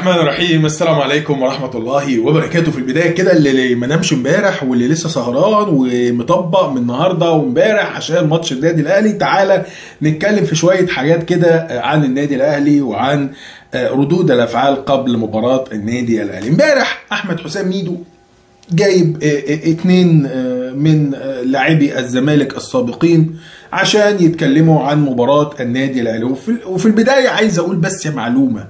الرحمن الرحيم السلام عليكم ورحمة الله وبركاته في البداية كده اللي ما نامش امبارح واللي لسه سهران ومطبق من النهاردة وامبارح عشان ماتش النادي الأهلي تعالى نتكلم في شوية حاجات كده عن النادي الأهلي وعن ردود الأفعال قبل مباراة النادي الأهلي امبارح أحمد حسام ميدو جايب اتنين من لاعبي الزمالك السابقين عشان يتكلموا عن مباراة النادي الأهلي وفي البداية عايز أقول بس معلومة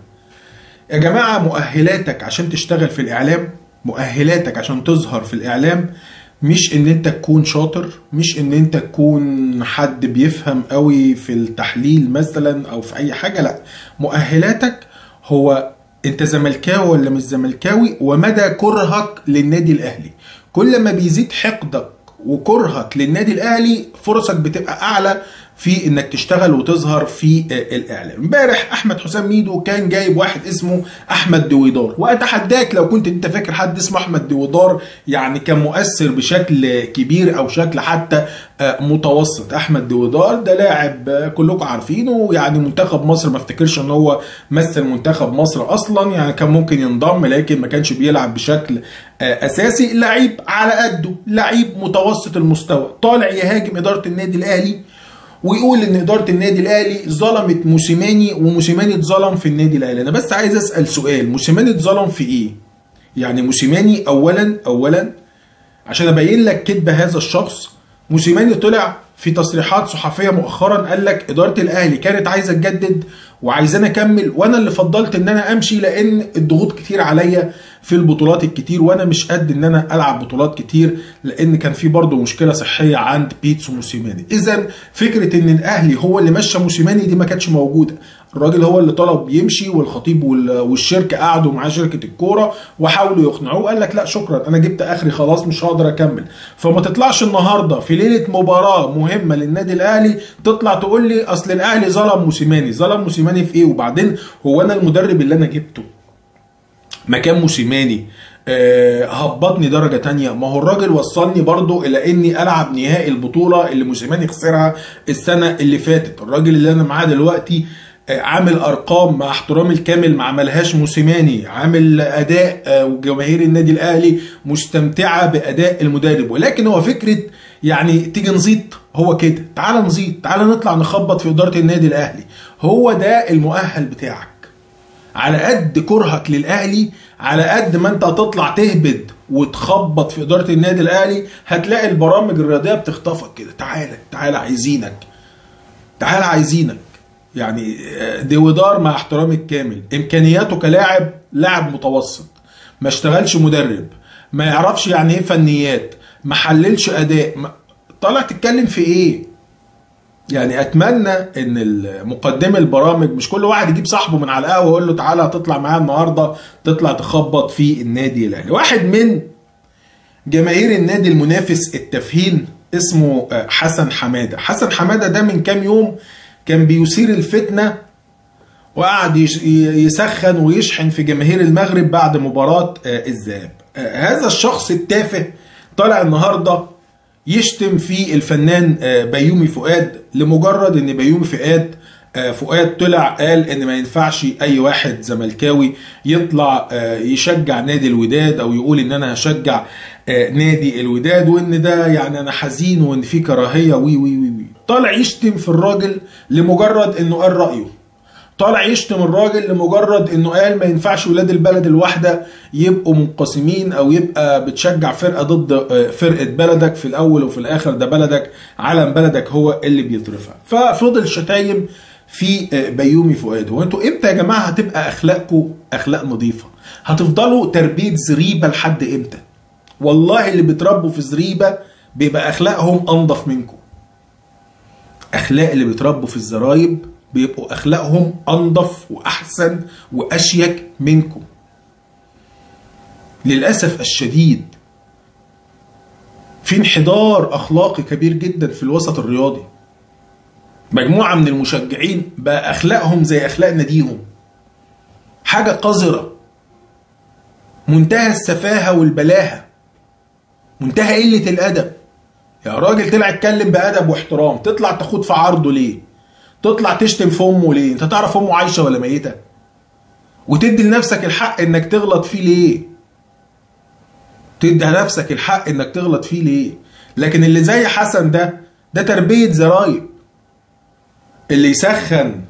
يا جماعة مؤهلاتك عشان تشتغل في الإعلام مؤهلاتك عشان تظهر في الإعلام مش ان انت تكون شاطر مش ان انت تكون حد بيفهم قوي في التحليل مثلا او في اي حاجة لا مؤهلاتك هو انت زملكاوي ولا مش زملكاوي ومدى كرهك للنادي الاهلي كل ما بيزيد حقدك وكرهك للنادي الاهلي فرصك بتبقى اعلى في انك تشتغل وتظهر في الاعلام امبارح احمد حسام ميدو كان جايب واحد اسمه احمد دويدار واتحداك لو كنت انت فاكر حد اسمه احمد دويدار يعني كان مؤثر بشكل كبير او شكل حتى متوسط احمد دويدار ده لاعب كلكم عارفينه يعني منتخب مصر ما افتكرش ان هو مثل منتخب مصر اصلا يعني كان ممكن ينضم لكن ما كانش بيلعب بشكل اساسي لعيب على قده لعيب متوسط المستوى طالع يهاجم اداره النادي الاهلي ويقول ان اداره النادي الاهلي ظلمت موسيماني وموسيماني اتظلم في النادي الاهلي انا بس عايز اسال سؤال موسيماني اتظلم في ايه يعني موسيماني اولا اولا عشان ابين لك كذب هذا الشخص موسيماني طلع في تصريحات صحفيه مؤخرا قال لك اداره الاهلي كانت عايزه تجدد وعايزاني اكمل وانا اللي فضلت ان انا امشي لان الضغوط كتير عليا في البطولات الكتير وانا مش قد ان انا العب بطولات كتير لان كان في برضه مشكله صحيه عند بيتسو موسيماني اذا فكره ان الاهلي هو اللي مشى موسيماني دي ما كانتش موجوده الراجل هو اللي طلب يمشي والخطيب والشركه قعدوا معاه شركه الكوره وحاولوا يقنعوه قال لك لا شكرا انا جبت اخري خلاص مش هقدر اكمل فما تطلعش النهارده في ليله مباراه مهمه للنادي الاهلي تطلع تقول لي اصل الاهلي ظلم موسيماني ظلم موسيماني في ايه وبعدين هو انا المدرب اللي انا جبته مكان موسيماني أه هبطني درجة تانية ما هو الراجل وصلني برضو إلى إني ألعب نهائي البطولة اللي موسيماني خسرها السنة اللي فاتت الراجل اللي أنا معاه دلوقتي أه عامل أرقام مع احترامي الكامل ما عملهاش موسيماني عامل أداء أه وجماهير النادي الأهلي مستمتعة بأداء المدرب ولكن هو فكرة يعني تيجي نزيط هو كده تعال نزيط تعال نطلع نخبط في إدارة النادي الأهلي هو ده المؤهل بتاعك على قد كرهك للاهلي على قد ما انت هتطلع تهبد وتخبط في اداره النادي الاهلي هتلاقي البرامج الرياضيه بتخطفك كده تعالى تعالى عايزينك تعالى عايزينك يعني ديودار مع احترامي الكامل امكانياته كلاعب لاعب متوسط ما اشتغلش مدرب ما يعرفش يعني ايه فنيات ما حللش اداء ما... طالع تتكلم في ايه يعني اتمنى ان مقدم البرامج مش كل واحد يجيب صاحبه من على القهوه ويقول له تعالى هتطلع معايا النهارده تطلع تخبط في النادي الاهلي واحد من جماهير النادي المنافس التفهين اسمه حسن حماده حسن حماده ده من كام يوم كان بيثير الفتنه وقعد يسخن ويشحن في جماهير المغرب بعد مباراه الذهاب هذا الشخص التافه طالع النهارده يشتم في الفنان بيومي فؤاد لمجرد ان بيومي فؤاد فؤاد طلع قال ان ما ينفعش اي واحد زملكاوي يطلع يشجع نادي الوداد او يقول ان انا هشجع نادي الوداد وان ده يعني انا حزين وان في كراهيه وي وي وي وي طالع يشتم في الراجل لمجرد انه قال رايه طالع يشتم الراجل لمجرد انه قال ما ينفعش ولاد البلد الواحده يبقوا منقسمين او يبقى بتشجع فرقه ضد فرقه بلدك في الاول وفي الاخر ده بلدك علم بلدك هو اللي بيترفع ففضل شتايم في بيومي فؤاد هو انتوا امتى يا جماعه هتبقى اخلاقكم اخلاق نظيفه هتفضلوا تربيه زريبه لحد امتى والله اللي بيتربوا في زريبه بيبقى اخلاقهم انضف منكم اخلاق اللي بيتربوا في الزرايب بيبقوا اخلاقهم انضف واحسن واشيك منكم للاسف الشديد في انحدار اخلاقي كبير جدا في الوسط الرياضي مجموعه من المشجعين بقى اخلاقهم زي اخلاق ناديهم حاجه قذره منتهى السفاهه والبلاهه منتهى قله الادب يا راجل طلع اتكلم بادب واحترام تطلع تاخد في عرضه ليه تطلع تشتم في امه ليه انت تعرف امه عايشه ولا ميته وتدي لنفسك الحق انك تغلط فيه ليه تدي لنفسك الحق انك تغلط فيه ليه لكن اللي زي حسن ده ده تربية زرايب اللي يسخن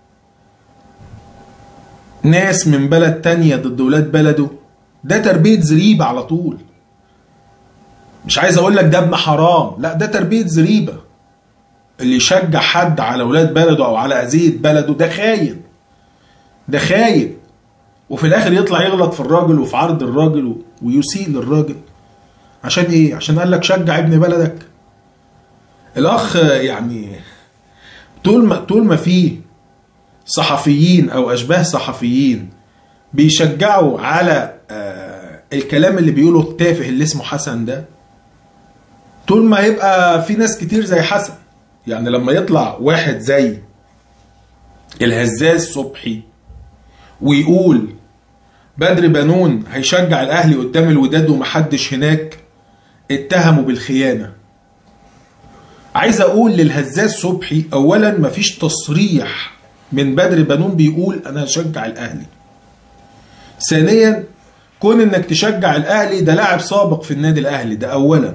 ناس من بلد تانية ضد ولاد بلده ده تربية زريبة على طول مش عايز اقول لك ده ابن حرام لا ده تربية زريبة اللي يشجع حد على ولاد بلده او على اذية بلده ده خاين ده خاين وفي الاخر يطلع يغلط في الراجل وفي عرض الراجل ويسيء للراجل عشان ايه عشان قال لك شجع ابن بلدك الاخ يعني طول ما طول ما في صحفيين او اشباه صحفيين بيشجعوا على الكلام اللي بيقوله التافه اللي اسمه حسن ده طول ما يبقى في ناس كتير زي حسن يعني لما يطلع واحد زي الهزاز صبحي ويقول بدر بنون هيشجع الاهلي قدام الوداد ومحدش هناك اتهموا بالخيانه عايز اقول للهزاز صبحي اولا مفيش تصريح من بدر بنون بيقول انا هشجع الاهلي ثانيا كون انك تشجع الاهلي ده لاعب سابق في النادي الاهلي ده اولا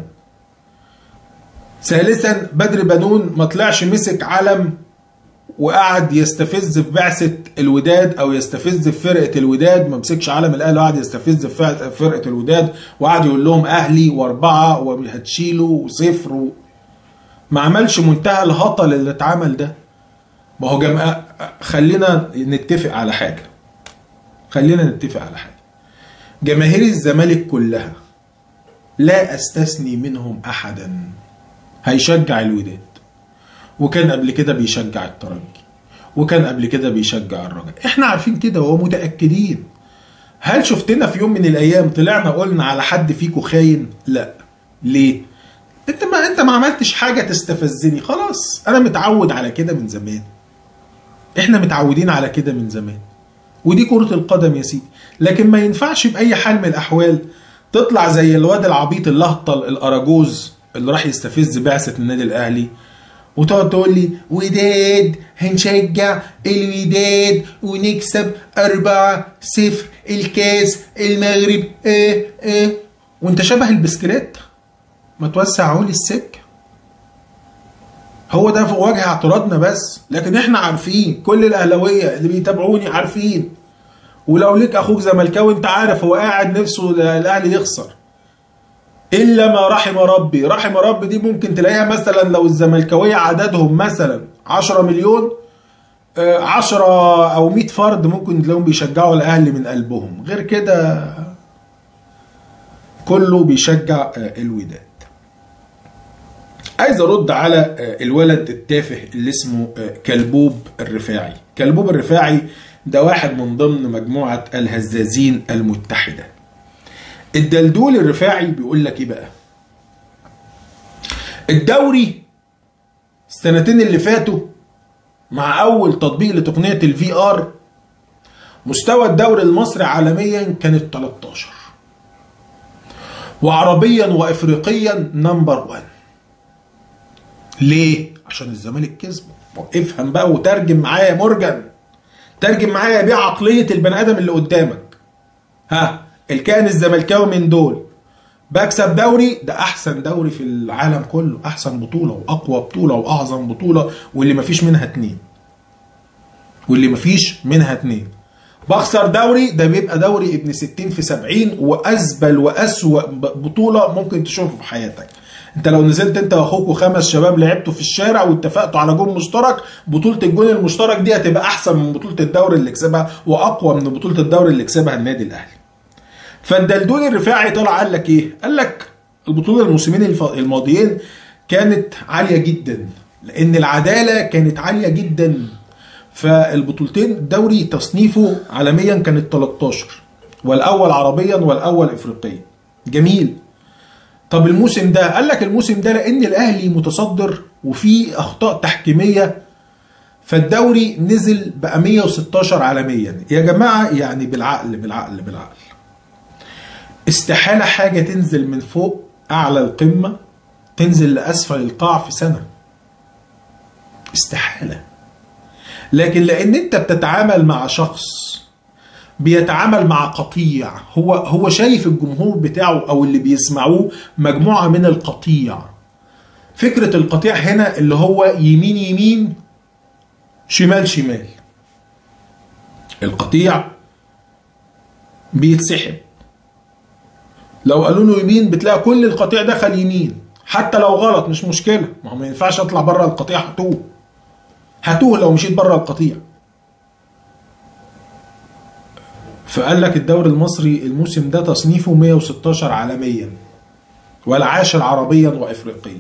ثالثا بدر بنون ما طلعش مسك علم وقعد يستفز في بعثه الوداد او يستفز في فرقه الوداد ما مسكش علم الاهلي وقعد يستفز في فرقه الوداد وقعد يقول لهم اهلي واربعه وهتشيلوا وصفر و... ما عملش منتهى الهطل اللي اتعمل ده ما هو جماعة خلينا نتفق على حاجه خلينا نتفق على حاجه جماهير الزمالك كلها لا استثني منهم احدا هيشجع الوداد وكان قبل كده بيشجع الترجي وكان قبل كده بيشجع الرجاء احنا عارفين كده ومتاكدين هل شفتنا في يوم من الايام طلعنا قلنا على حد فيكو خاين لا ليه انت ما انت ما عملتش حاجه تستفزني خلاص انا متعود على كده من زمان احنا متعودين على كده من زمان ودي كرة القدم يا سيدي لكن ما ينفعش بأي حال من الأحوال تطلع زي الواد العبيط اللهطل الأراجوز اللي راح يستفز بعثة النادي الأهلي وتقعد تقول لي وداد هنشجع الوداد ونكسب أربعة صفر الكاس المغرب ايه ايه وانت شبه البسكليت ما توسعوا لي السكه هو ده في وجه اعتراضنا بس لكن احنا عارفين كل الاهلاويه اللي بيتابعوني عارفين ولو ليك اخوك زملكاوي انت عارف هو قاعد نفسه الاهلي يخسر الا ما رحم ربي رحم ربي دي ممكن تلاقيها مثلا لو الزملكاويه عددهم مثلا 10 مليون 10 او 100 فرد ممكن تلاقيهم بيشجعوا الاهلي من قلبهم غير كده كله بيشجع الوداد عايز ارد على الولد التافه اللي اسمه كلبوب الرفاعي كلبوب الرفاعي ده واحد من ضمن مجموعة الهزازين المتحدة الدلدول الرفاعي بيقول لك ايه بقى الدوري السنتين اللي فاتوا مع اول تطبيق لتقنية الفي ار مستوى الدوري المصري عالميا كانت 13 وعربيا وافريقيا نمبر 1 ليه؟ عشان الزمالك كسبه افهم بقى وترجم معايا يا مورجان ترجم معايا بيه عقلية البني آدم اللي قدامك ها الكائن الزملكاوي من دول بكسب دوري ده احسن دوري في العالم كله احسن بطولة واقوى بطولة واعظم بطولة واللي مفيش منها اتنين واللي مفيش منها اتنين بخسر دوري ده بيبقى دوري ابن 60 في 70 وازبل واسوأ بطولة ممكن تشوفه في حياتك انت لو نزلت انت واخوك وخمس شباب لعبتوا في الشارع واتفقتوا على جون مشترك بطوله الجون المشترك دي هتبقى احسن من بطوله الدوري اللي كسبها واقوى من بطوله الدوري اللي كسبها النادي الاهلي فالدلدول الرفاعي طلع قال لك ايه قال لك البطوله الموسمين الماضيين كانت عاليه جدا لان العداله كانت عاليه جدا فالبطولتين الدوري تصنيفه عالميا كانت 13 والاول عربيا والاول افريقيا جميل طب الموسم ده قال لك الموسم ده لان الاهلي متصدر وفي اخطاء تحكيميه فالدوري نزل بقى 116 عالميا يا جماعه يعني بالعقل بالعقل بالعقل استحاله حاجه تنزل من فوق اعلى القمه تنزل لاسفل القاع في سنه استحاله لكن لان انت بتتعامل مع شخص بيتعامل مع قطيع هو هو شايف الجمهور بتاعه او اللي بيسمعوه مجموعه من القطيع فكره القطيع هنا اللي هو يمين يمين شمال شمال القطيع بيتسحب لو قالوا له يمين بتلاقي كل القطيع دخل يمين حتى لو غلط مش مشكله ما هو ما ينفعش اطلع بره القطيع هتوه هتوه لو مشيت بره القطيع فقال لك الدوري المصري الموسم ده تصنيفه 116 عالميا والعاشر عربيا وافريقيا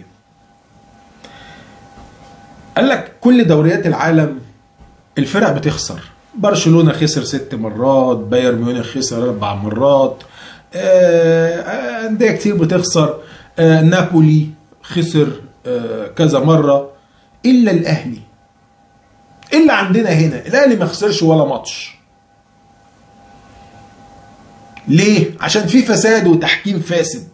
قال لك كل دوريات العالم الفرق بتخسر برشلونه خسر ست مرات بايرن ميونخ خسر اربع مرات انديه كتير بتخسر آه نابولي خسر آه كذا مره الا الاهلي الا عندنا هنا الاهلي ما خسرش ولا ماتش ليه عشان في فساد وتحكيم فاسد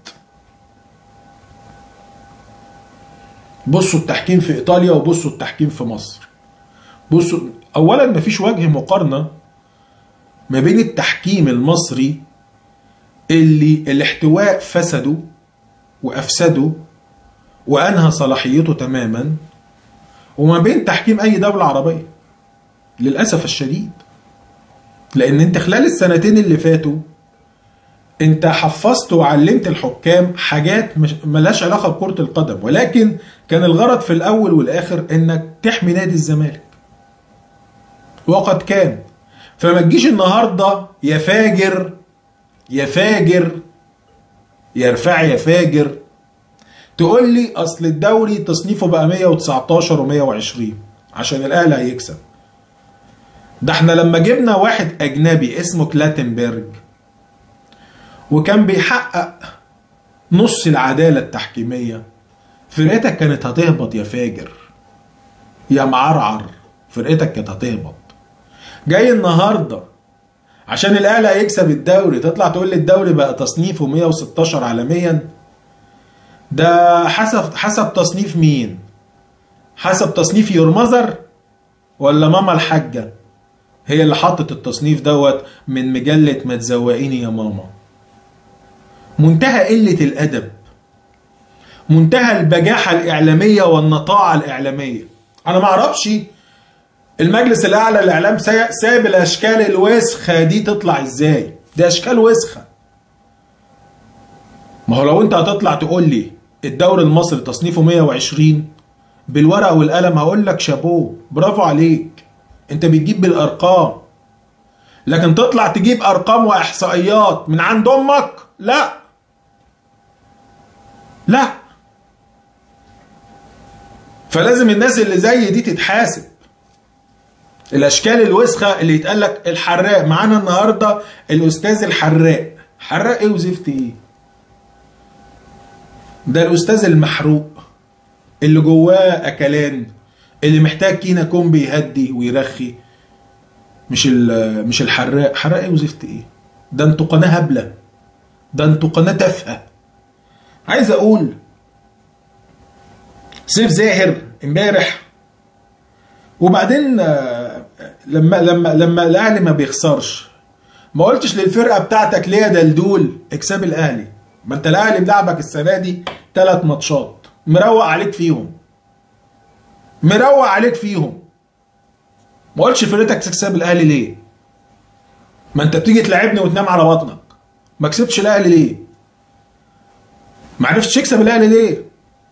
بصوا التحكيم في ايطاليا وبصوا التحكيم في مصر بصوا اولا مفيش وجه مقارنه ما بين التحكيم المصري اللي الاحتواء فسده وافسده وانهى صلاحيته تماما وما بين تحكيم اي دوله عربيه للاسف الشديد لان انت خلال السنتين اللي فاتوا انت حفظت وعلمت الحكام حاجات ملهاش علاقه بكره القدم ولكن كان الغرض في الاول والاخر انك تحمي نادي الزمالك وقد كان فما تجيش النهارده يا فاجر يا فاجر يا رفاعي يا فاجر تقول لي اصل الدوري تصنيفه بقى 119 و120 عشان الاهلي هيكسب ده احنا لما جبنا واحد اجنبي اسمه كلاتنبرج وكان بيحقق نص العداله التحكيميه فرقتك كانت هتهبط يا فاجر يا معرعر فرقتك كانت هتهبط جاي النهارده عشان الاهلي هيكسب الدوري تطلع تقول لي الدوري بقى تصنيفه 116 عالميا ده حسب حسب تصنيف مين حسب تصنيف يور مذر ولا ماما الحاجه هي اللي حطت التصنيف دوت من مجله ما تزوقيني يا ماما منتهى قله الادب منتهى البجاحه الاعلاميه والنطاعه الاعلاميه انا ما اعرفش المجلس الاعلى للاعلام ساب الاشكال الوسخه دي تطلع ازاي دي اشكال وسخه ما هو لو انت هتطلع تقول لي الدوري المصري تصنيفه 120 بالورقه والقلم هقول لك شابوه برافو عليك انت بتجيب بالارقام لكن تطلع تجيب ارقام واحصائيات من عند امك لا لا فلازم الناس اللي زي دي تتحاسب الاشكال الوسخه اللي يتقال لك الحراق معانا النهارده الاستاذ الحراق حراق ايه وزفت ايه ده الاستاذ المحروق اللي جواه اكلان اللي محتاج كينا كومبي يهدي ويرخي مش مش الحراق حراق ايه وزفت ايه ده انتوا قناه هبله ده انتوا قناه تافهه عايز اقول سيف زاهر امبارح وبعدين لما لما لما الاهلي ما بيخسرش ما قلتش للفرقه بتاعتك ليه يا دلدول اكسب الاهلي ما انت الاهلي ملعبك السنه دي ثلاث ماتشات مروق عليك فيهم مروق عليك فيهم ما قلتش فرقتك تكسب الاهلي ليه ما انت بتيجي تلعبني وتنام على بطنك ما كسبتش الاهلي ليه ما عرفتش تكسب الاهلي ليه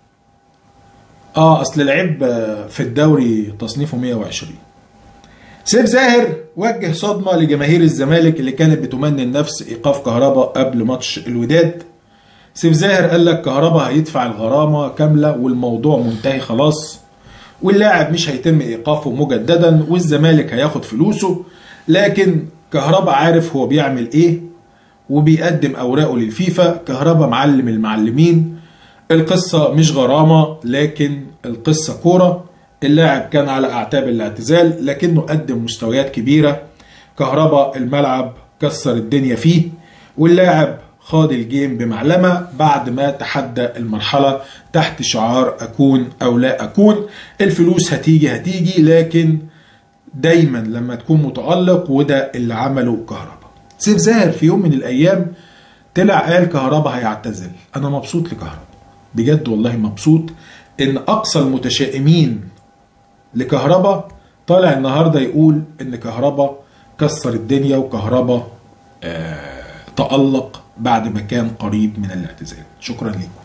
اه اصل لعب في الدوري تصنيفه 120 سيف زاهر وجه صدمة لجماهير الزمالك اللي كانت بتمني النفس ايقاف كهربا قبل ماتش الوداد سيف زاهر قال لك كهربا هيدفع الغرامة كاملة والموضوع منتهي خلاص واللاعب مش هيتم ايقافه مجددا والزمالك هياخد فلوسه لكن كهربا عارف هو بيعمل ايه وبيقدم اوراقه للفيفا كهربا معلم المعلمين القصة مش غرامة لكن القصة كورة اللاعب كان على أعتاب الاعتزال لكنه قدم مستويات كبيرة كهربا الملعب كسر الدنيا فيه واللاعب خاض الجيم بمعلمة بعد ما تحدى المرحلة تحت شعار أكون أو لا أكون الفلوس هتيجي هتيجي لكن دايما لما تكون متألق وده اللي عمله كهربا سيف زاهر في يوم من الايام طلع قال كهربا هيعتزل انا مبسوط لكهربا بجد والله مبسوط ان اقصى المتشائمين لكهربا طالع النهارده يقول ان كهربا كسر الدنيا وكهربا آه تألق بعد ما كان قريب من الاعتزال شكرا لكم